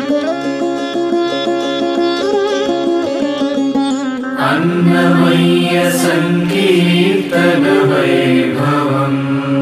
अन्नमय्य सङ्कीर्तनवैभवम्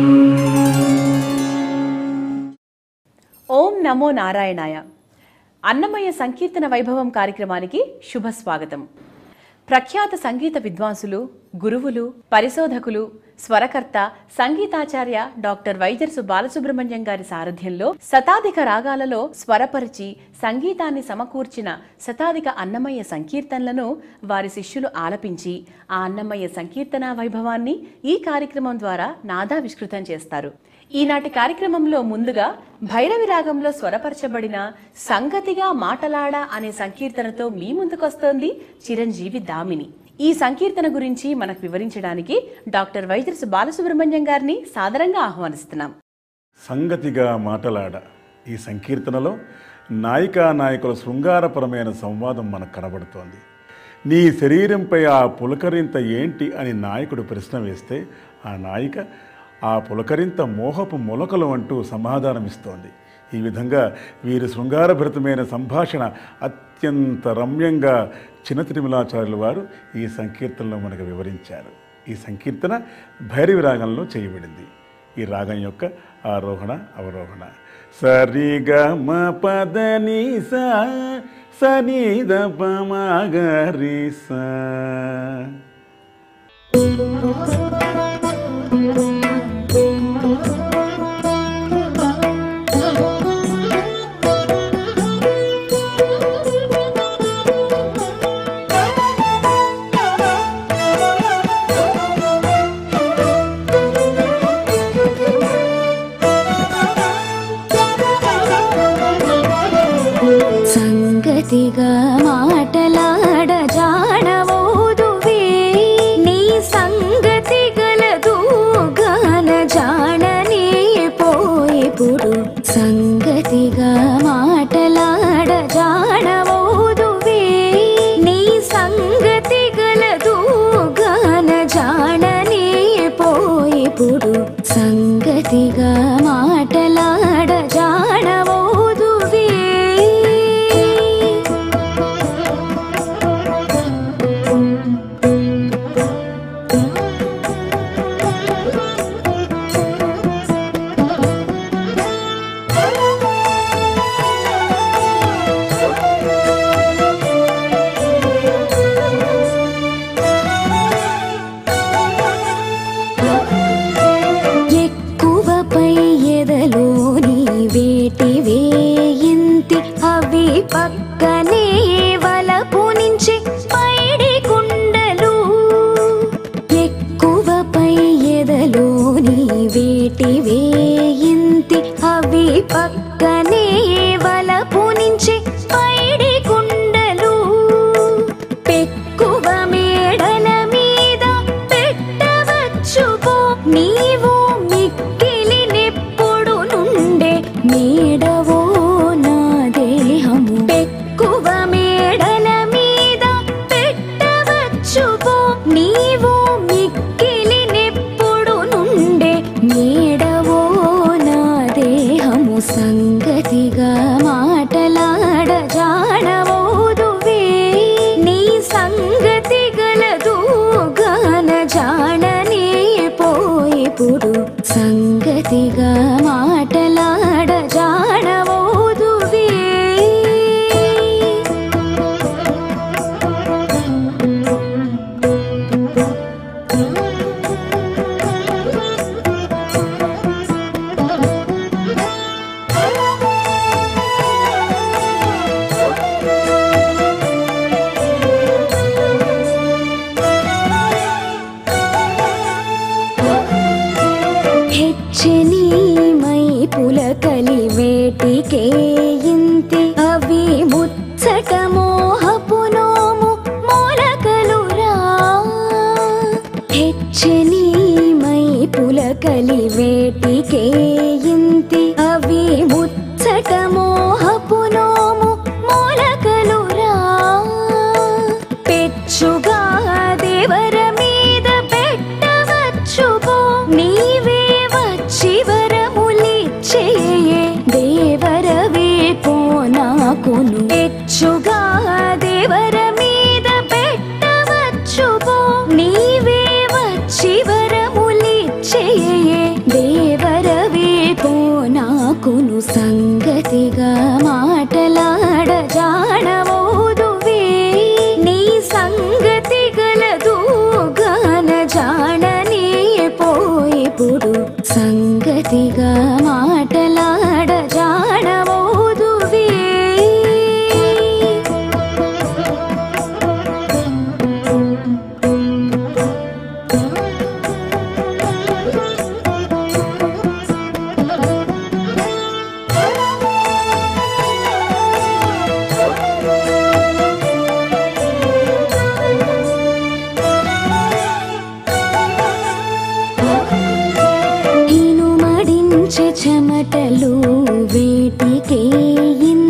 ఓం నమో నారాయణాయ అన్నమయ్య సంకీర్తన వైభవం కార్యక్రమానికి శుభ స్వాగతం ప్రఖ్యాత సంగీత విద్వాంసులు గురువులు పరిశోధకులు స్వరకర్త సంగీతాచార్య డాక్టర్ వైద్యర్సు బాలసుబ్రహ్మణ్యం గారి సారథ్యంలో శతాధిక రాగాలలో స్వరపరిచి సంగీతాన్ని సమకూర్చిన శతాధిక అన్నమయ్య సంకీర్తనలను వారి శిష్యులు ఆలపించి ఆ అన్నమయ్య సంకీర్తన వైభవాన్ని ఈ కార్యక్రమం ద్వారా నాదావిష్కృతం చేస్తారు ఈనాటి కార్యక్రమంలో ముందుగా భైరవి రాగంలో స్వరపరచబడిన సంగతిగా మాటలాడా అనే సంకీర్తనతో మీ ముందుకొస్తోంది చిరంజీవి దామిని ఈ సంకీర్తన గురించి మనకు వివరించడానికి డాక్టర్ వైద్యసు బాలసుబ్రహ్మణ్యం గారిని సాదరంగా ఆహ్వానిస్తున్నాం సంగతిగా మాటలాడ ఈ సంకీర్తనలో నాయికా నాయకుల శృంగారపరమైన సంవాదం మనకు కనబడుతోంది నీ శరీరంపై ఆ పులకరింత ఏంటి అని నాయకుడు ప్రశ్న వేస్తే ఆ నాయిక ఆ పులకరింత మోహపు మొలకలు అంటూ సమాధానమిస్తోంది ఈ విధంగా వీరి శృంగారభరితమైన సంభాషణ అత్యంత రమ్యంగా చిన్న తిరుమలాచార్యుల వారు ఈ సంకీర్తనలో మనకు వివరించారు ఈ సంకీర్తన భైరవి రాగంలో చేయబడింది ఈ రాగం యొక్క ఆరోహణ అవరోహణ సరిగ మ పద ని సా సని ద ప మ గ రి సా సంగతిగా మాటలాడ జాడవోదువే నీ సంగతి గలదు గాన జాడనే పోయిపుడు సంగతిగా మాటలాడ జాడవోదువే నీ సంగతి గలదు గాన జాడనే పోయిపుడు సంగతిగా మాటలాడ జాడవోదువే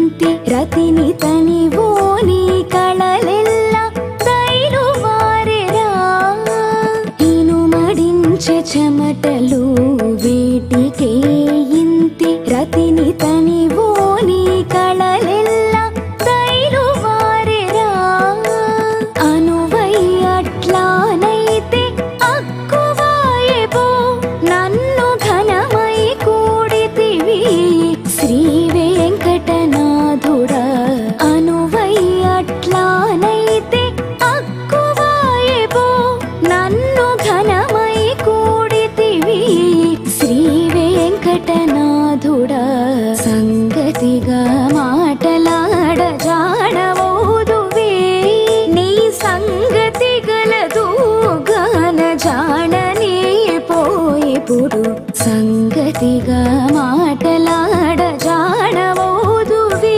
ఇంತಿ రతిని తనివోని కళలెల్ల తైలువారెరా ఇనుమడించే చెమటలు వేటికే ఇంతి రతిని తనివోని కళలెల్ల తైలువారెరా అనువై అట్లానైతే అక్కువాయెబో నన్ను ఘనమై కూడితివి శ్రీ వెంకటనాథుడా అనువై అట్లానైతే అక్కువాయెబో నన్ను ఘనమై కూడితివి శ్రీ వెంకటనాథుడా సంగతిగా మాటలాడ జాడవోదువే నీ సంగతి గలదు గాన జాడనే పోయిపుడు సంగతిగా మాటలాడ జాడవోదువే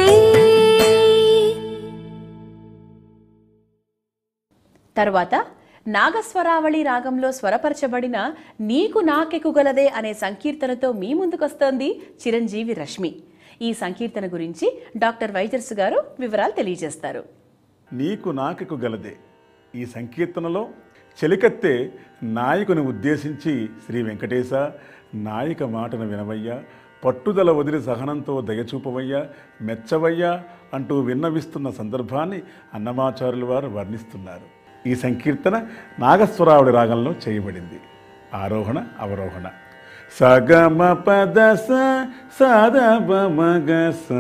తరువాత నాగస్వరావళి రాగంలో స్వరపరచబడిన నీకు నాకెకుగలదే అనే సంకీర్తనతో మీ ముందుకొస్తోంది చిరంజీవి రష్మి ఈ సంకీర్తన గురించి డాక్టర్ వైజర్స్ గారు వివరాలు తెలియజేస్తారు నీకు నాకెకు గలదే ఈ సంకీర్తనలో చెలికత్తే నాయకుని ఉద్దేశించి శ్రీ వెంకటేశ నాయిక మాటను వినవయ్యా పట్టుదల వదిలి సహనంతో దయచూపవయ్యా మెచ్చవయ్యా అంటూ విన్నవిస్తున్న సందర్భాన్ని అన్నమాచార్యుల వారు వర్ణిస్తున్నారు ఈ సంకీర్తన నాగస్వరావుడి రాగంలో చేయబడింది ఆరోహణ అవరోహణ సగమ పద స సదబ మగ స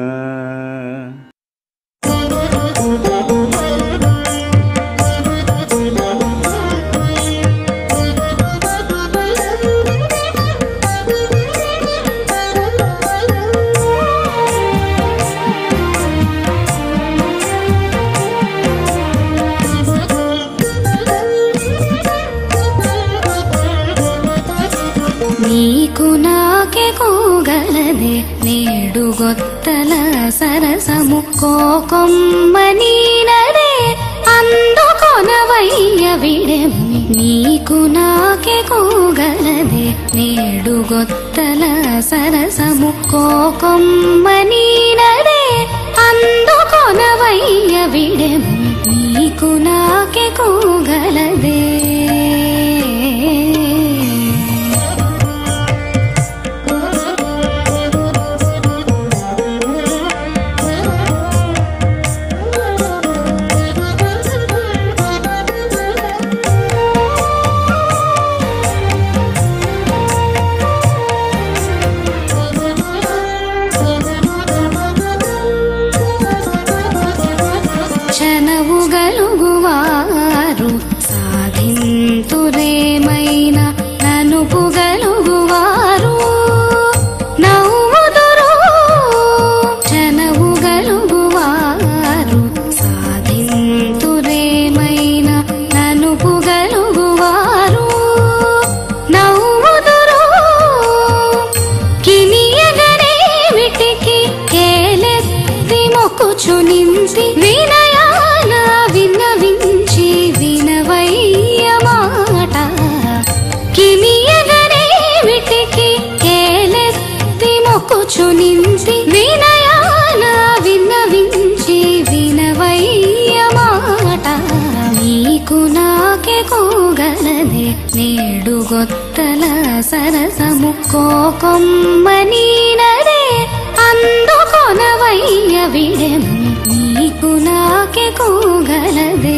నీకు నాకే కూగలదే నేడు గొత్తల సరసము కోకొమ్మ నీనదే అందుకొనవయ్య విడెమ్మి నీకు నాకే కూగలదే నేడు గొత్తల సరసము కోకొమ్మ నీనదే అందుకొనవయ్య విడెమ్మి నీకు నాకే కూగలదే చనవు గలుగువారు సాధింతురేమైన ననుపు గలుగువారు నవ్వుదురు చనవు గలుగువారు సాధింతురేమైన ననుపు గలుగువారు నవ్వుదురు కినియగనేమిటికి ఏలెత్తి మొక్కుచు నించి వినయాల విన్నవించి వినవయ్య మాట కినియగనేమిటికి ఏలెత్తి మొక్కుచు నించి వినయాల విన్నవించి వినవయ్య మాట నీకు నాకే కూగలదే నేడు గొత్తల సరసము కోకొమ్మ నీనదే అందుకొనవయ్య విడెము నీకు నాకే కూగలదే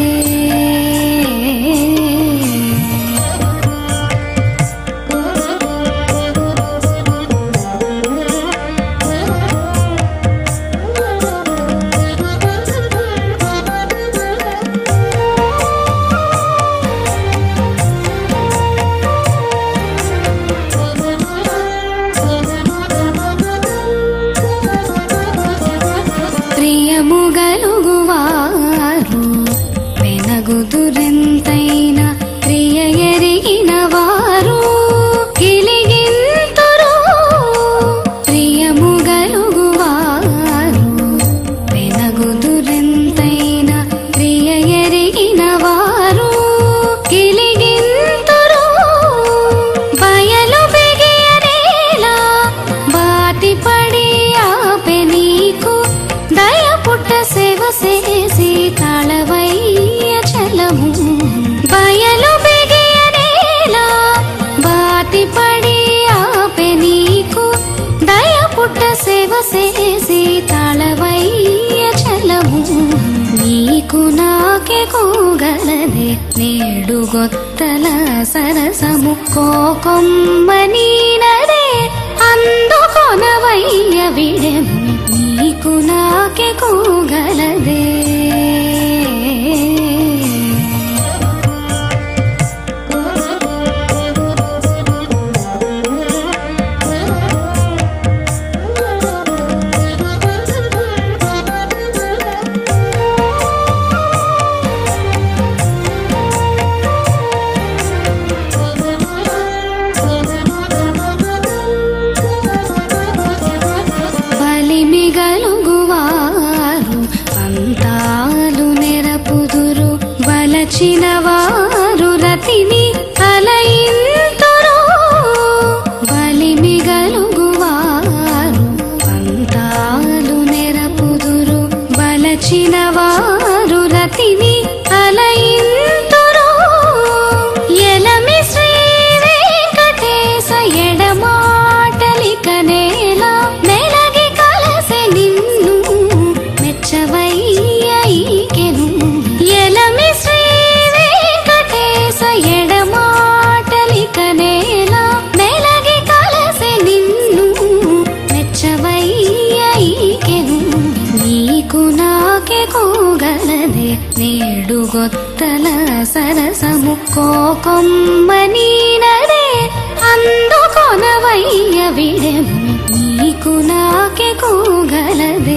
ప్రియము గలుగువారు వెనగుదురెంతైన ప్రియ ఎరిగిన వారు కిలిగింతురు ప్రియము గలుగువారు వెనగుదురెంతైన ప్రియ ఎరిగిన వారు కిలిగింతురు బయలు బిగియనేలా బాటి పడి ఆపె నీకు కూగలదే నేడు గొత్తల సరసము కోకొమ్మ నీనదే అందుకొనవయ్య విడెము నీకు నాకే కూగలదే బలిమిగలుగువారు అంతాలు నెరపుదురు వలచిన వారు రతిని అలయింతురు బలిమిగలుగువారు అంతాలు నెరపుదురు వలచిన వారు రతిని అలయింతురు ఎలమి శ్రీ వెంకటేశ ఎడమాటలిక నేల మెలగి కలసె నిన్ను మెచ్చవయ్యైకెను ఎలమి శ్రీ వెంకటేశ ఎడమాటలిక నేల మెలగి కలసె నిన్ను మెచ్చవయ్యైకెను నీకు నాకే కూగలదే నేడు గొత్తల సరసము కోకొమ్మ నీనదే అందుకొనవయ్య విడెము నీకు నాకే కూగలదే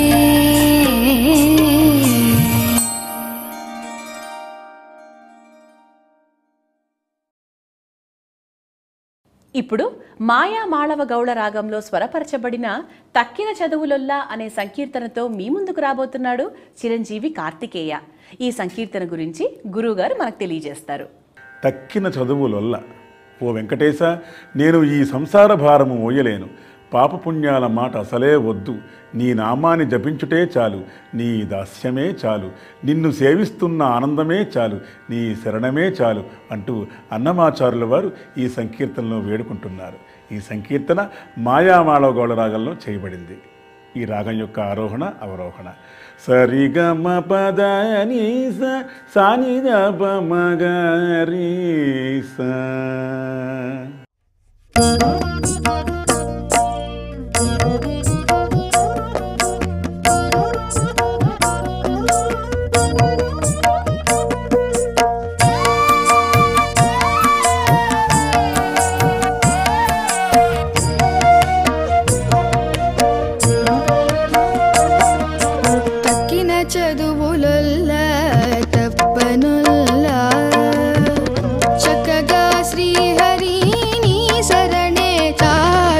ఇప్పుడు మాయా మాళవ గౌళ రాగంలో స్వరపరచబడిన తక్కిన చదువులొల్లా అనే సంకీర్తనతో మీ ముందుకు రాబోతున్నాడు చిరంజీవి కార్తికేయ ఈ సంకీర్తన గురించి గురువుగారు మనకు తెలియజేస్తారు తక్కిన చదువులొల్ల ఓ వెంకటేశ నేను ఈ సంసార భారము మోయలేను పాపపుణ్యాల మాట అసలే వద్దు నీ నామాన్ని జపించుటే చాలు నీ దాస్యమే చాలు నిన్ను సేవిస్తున్న ఆనందమే చాలు నీ శరణమే చాలు అంటూ అన్నమాచారుల వారు ఈ సంకీర్తనలో వేడుకుంటున్నారు ఈ సంకీర్తన మాయామాళవ గౌడ రాగంలో చేయబడింది ఈ రాగం యొక్క ఆరోహణ అవరోహణ సరిగమ పద నీస సాని ప మగరీ స తక్కిన చదువులొల్ల తప్పనుల్ల చక్కగా శ్రీహరిని శరణే చాలు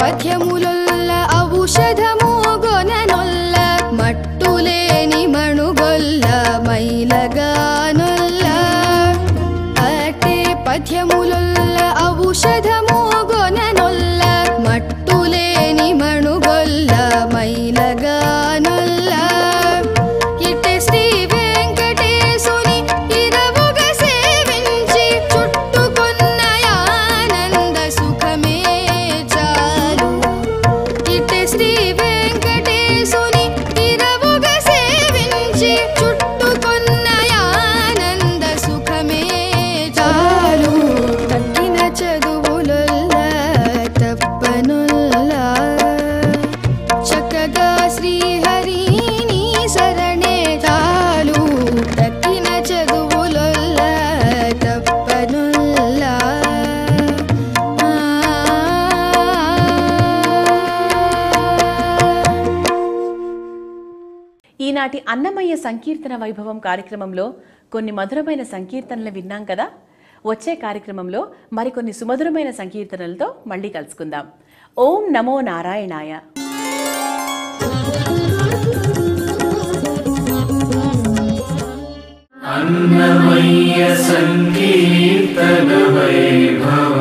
పథ్యములొల్ల ఔషధము గొననొల్ల మట్టులేని మణుగొల్ల మైలగానొల్ల అటే పథ్యములొల్ల ఔషధము గొననొల్ల మట్టులేని మణుగొల్ల మైలగానొల్ల ఇటే శ్రీ వెంకటేశుని ఇరవుగ సేవించి చుట్టుకొన్న ఆనంద సుఖమే చాలు ఇటే శ్రీ వెంకటేశుని ఇరవుగ సేవించి చుట్టుకొన్న ఆనంద సుఖమే చాలు తగ్గిన చదువులొల్ల తప్పనుల్ల చక్కగా శ్రీహరిని శరణే చాలు తక్కిన చదువులొల్ల తప్పనుల్లా ఈనాటి అన్నమయ్య సంకీర్తన వైభవం కార్యక్రమంలో కొన్ని మధురమైన సంకీర్తనలు విన్నాం కదా వచ్చే కార్యక్రమంలో మరికొన్ని సుమధురమైన సంకీర్తనలతో మళ్ళీ కలుసుకుందాం ఓం నమో నారాయణాయ अन्नमय्य सङ्कीर्तन वैभव